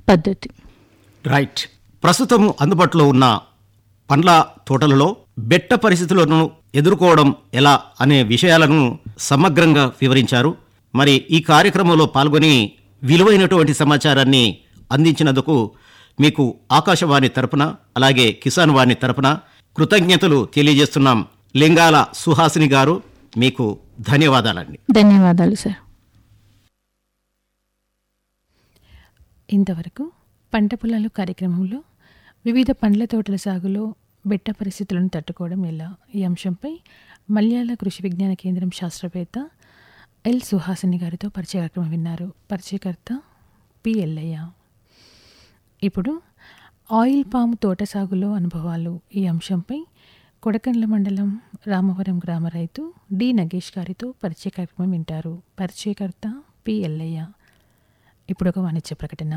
పద్ధతి రైట్ ప్రస్తుతం అందుబాటులో ఉన్న పండ్ల తోటలలో బెట్ట పరిస్థితులను ఎదుర్కోవడం ఎలా అనే విషయాలను సమగ్రంగా వివరించారు మరి ఈ కార్యక్రమంలో పాల్గొని విలువైనటువంటి సమాచారాన్ని అందించినందుకు మీకు ఆకాశవాణి తరపున అలాగే కిసాన్ వాణి తరపున కృతజ్ఞతలు తెలియజేస్తున్నాం లింగాల సుహాసిని గారు మీకు ధన్యవాదాలండి ధన్యవాదాలు సార్ ఇంతవరకు పంట పొలాలు కార్యక్రమంలో వివిధ పండ్ల తోటల సాగులో బెట్ట పరిస్థితులను తట్టుకోవడం ఎలా ఈ అంశంపై మల్యాల కృషి విజ్ఞాన కేంద్రం శాస్త్రవేత్త ఎల్ సుహాసిని గారితో పరిచయ కార్యక్రమం విన్నారు పరిచయకర్త పి ఎల్లయ్య ఇప్పుడు ఆయిల్ పామ్ తోట సాగులో అనుభవాలు ఈ అంశంపై కొడకండ్ల మండలం రామవరం గ్రామ రైతు డి నగేష్ గారితో పరిచయ కార్యక్రమం వింటారు పరిచయకర్త పి ఎల్లయ్య ఇప్పుడు ఒక వాణిజ్య ప్రకటన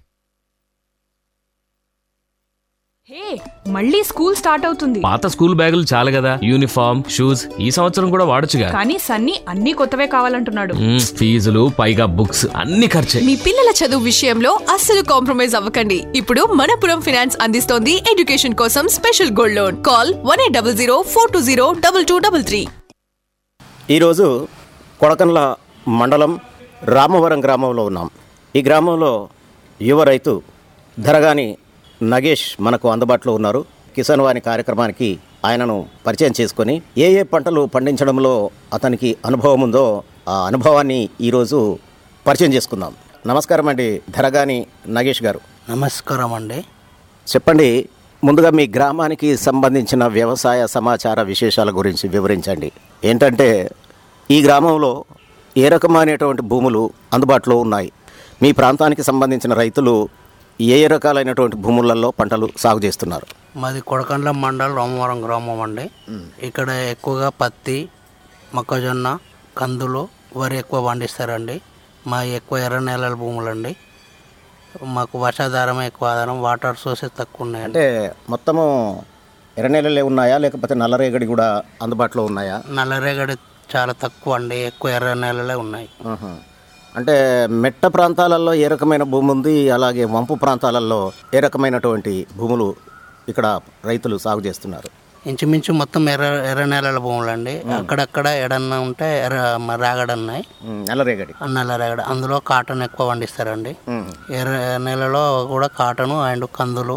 హే మళ్ళీ స్కూల్ స్టార్ట్ అవుతుంది పాత స్కూల్ బ్యాగులు చాలు కదా యూనిఫామ్ షూస్ ఈ సంవత్సరం కూడా వాడొచ్చుగా కానీ సన్నీ అన్ని కొత్తవే కావాలంటున్నాడు మ్మ్, ఫీజులు పైగా బుక్స్ అన్ని ఖర్చే మీ పిల్లల చదువు విషయంలో అస్సలు కాంప్రమైజ్ అవ్వకండి ఇప్పుడు మనపురం ఫినాన్స్ అందిస్తోంది ఎడ్యుకేషన్ కోసం special gold loan call one eight double zero four two zero double two double three ఈరోజు కొడకండ్ల మండలం రామవరం గ్రామంలో ఉన్నాం ఈ గ్రామంలో యువ రైతు ధరగాని నగేష్ మనకు అందుబాటులో ఉన్నారు కిసాన్ వాణి కార్యక్రమానికి ఆయనను పరిచయం చేసుకొని ఏ ఏ పంటలు పండించడంలో అతనికి అనుభవం ఉందో ఆ అనుభవాన్ని ఈరోజు పరిచయం చేసుకుందాం నమస్కారం అండి ధరగాని నగేష్ గారు నమస్కారం అండి చెప్పండి ముందుగా మీ గ్రామానికి సంబంధించిన వ్యవసాయ సమాచార విశేషాల గురించి వివరించండి ఏంటంటే ఈ గ్రామంలో ఏ రకమైనటువంటి భూములు అందుబాటులో ఉన్నాయి మీ ప్రాంతానికి సంబంధించిన రైతులు ఏ ఏ రకాలైనటువంటి భూములలో పంటలు సాగు చేస్తున్నారు మాది కొడకండ్ల మండలం రామవరం గ్రామం అండి ఇక్కడ ఎక్కువగా పత్తి మొక్కజొన్న కందులు వరి ఎక్కువ పండిస్తారండి మా ఎక్కువ ఎర్ర నేలల భూములండి మాకు వర్షాధారం ఎక్కువ ఆధారం వాటర్ సోర్సెస్ తక్కువ ఉన్నాయండి అంటే మొత్తము ఎర్రనేలలే ఉన్నాయా లేకపోతే నల్లరేగడి కూడా అందుబాటులో ఉన్నాయా నల్లరేగడి చాలా తక్కువ అండి ఎక్కువ ఎర్ర నేలలే ఉన్నాయి ఆహా. అంటే మెట్ట ప్రాంతాలలో ఏ రకమైన భూమి ఉంది అలాగే వంపు ప్రాంతాలలో ఏ రకమైనటువంటి భూములు ఇక్కడ రైతులు సాగు చేస్తున్నారు ఇంచుమించు మొత్తం ఎర్ర ఎర్ర నేలల భూములండి అక్కడక్కడ ఎడన్న ఉంటే ఎర్ర మ- రాగడి ఉన్నాయి ఉమ్, నల్లరేగడి నల్ల రేగడి అందులో కాటన్ ఎక్కువ పండిస్తారండి ఎర్ర నెలలో కూడా కాటను అండ్ కందులు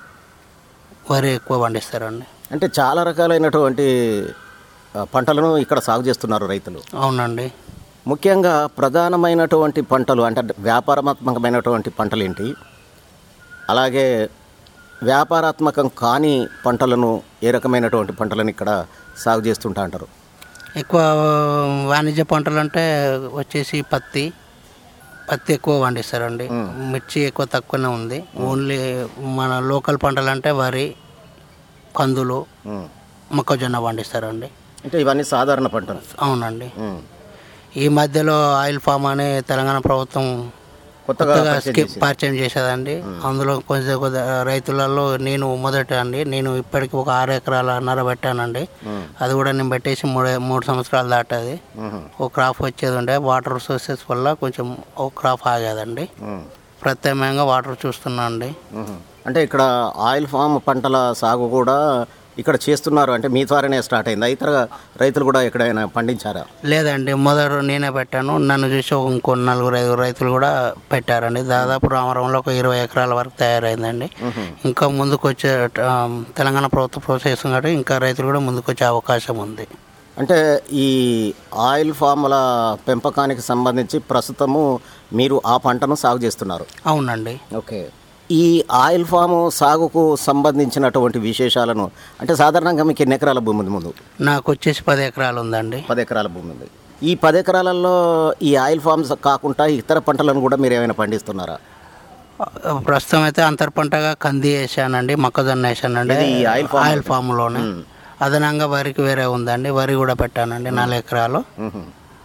వరి ఎక్కువ పండిస్తారండి అంటే చాలా రకాలైనటువంటి ఆ, పంటలను ఇక్కడ సాగు చేస్తున్నారు రైతులు అవునండి ముఖ్యంగా ప్రధానమైనటువంటి పంటలు అంటే వ్యాపారాత్మకమైనటువంటి పంటలు ఏంటి అలాగే వ్యాపారాత్మకం కాని పంటలను ఏ రకమైనటువంటి పంటలను ఇక్కడ సాగు చేస్తుంటా అంటారు ఎక్కువ వాణిజ్య పంటలు అంటే వచ్చేసి పత్తి పత్తి ఎక్కువ పండిస్తారండి మిర్చి ఎక్కువ తక్కువనే ఉంది ఓన్లీ మన లోకల్ పంటలు అంటే వరి కందులు ఉమ్. మొక్కజొన్న పండిస్తారండి అంటే ఇవన్నీ సాధారణ పంటలు అవునండి ఉమ్. ఈ మధ్యలో ఆయిల్ ఫామ్ అని తెలంగాణ ప్రభుత్వం కొత్తగా కొత్తగా పరిచయం స్కీమ్ చేసింది. పరిచయం చేసేదండి అందులో కొంచెం కొద్ది రైతులలో నేను మొదట అండి నేను ఇప్పటికి ఒక ఆరు ఎకరాల నర పెట్టానండి అది కూడా నేను పెట్టేసి మూడు మూడు సంవత్సరాలు దాటది ఉహు. ఒక క్రాప్ వచ్చేది ఉండే వాటర్ సోర్సెస్ వల్ల కొంచెం ఒక క్రాప్ ఆగేదండి ఉమ్. ప్రత్యామ్నాయంగా వాటర్ చూస్తున్నా అండి ఉహు. అంటే ఇక్కడ ఆయిల్ ఫామ్ పంటల సాగు కూడా ఇక్కడ చేస్తున్నారు అంటే మీ ద్వారానే స్టార్ట్ అయిందా ఇతర రైతులు కూడా ఎక్కడైనా పండించారా లేదండి మొదట నేనే పెట్టాను నన్ను చూసి ఒక ఇంకో నలుగురు ఐదు రైతులు కూడా పెట్టారండి దాదాపు రామవరంలో ఒక ఇరవై ఎకరాల వరకు తయారైందండి ఇంకా ముందుకు వచ్చే ఆ, తెలంగాణ ప్రభుత్వం ప్రోత్సహిస్తుంది కాబట్టి ఇంకా రైతులు కూడా ముందుకు వచ్చే అవకాశం ఉంది అంటే ఈ ఆయిల్ ఫామ్ల పెంపకానికి సంబంధించి ప్రస్తుతము మీరు ఆ పంటను సాగు చేస్తున్నారు అవునండి ఓకే ఈ ఆయిల్ ఫామ్ సాగుకు సంబంధించినటువంటి విశేషాలను అంటే సాధారణంగా మీకు ఎన్ని ఎకరాల భూమి ఉంది ముందు నాకు వచ్చేసి పది ఎకరాలు ఉందండి పది ఎకరాల భూమి ఉంది ఈ పది ఎకరాలలో ఈ ఆయిల్ ఫామ్స్ కాకుండా ఇతర పంటలను కూడా మీరు ఏమైనా పండిస్తున్నారా ప్రస్తుతం అయితే అంతర్ పంటగా కంది వేసానండి మొక్కజొన్న వేసానండి ఇది ఈ ఆయిల్ ఫామ్ ఆయిల్ ఫామ్లోనే అదనంగా వరికి వేరే ఉందండి వరి కూడా పెట్టానండి నాలుగు ఎకరాలు మ్హూ.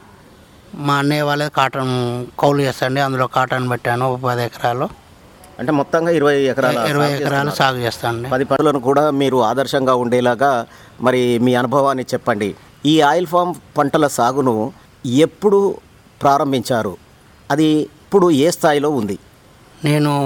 మా అన్నయ్య వాళ్ళే కాటన్ కౌలు చేస్తాండి అందులో కాటన్ పెట్టాను ఒక పది ఎకరాలు అంటే మొత్తంగా ఇరవై ఎకరాల ఇరవై సాగు ఎకరాలు చేస్తున్నారు. సాగు చేస్తాండి పది పనులను కూడా మీరు ఆదర్శంగా ఉండేలాగా మరి మీ అనుభవాన్ని చెప్పండి ఈ ఆయిల్ ఫామ్ పంటల సాగును ఎప్పుడు ప్రారంభించారు అది ఇప్పుడు ఏ స్థాయిలో ఉంది నేను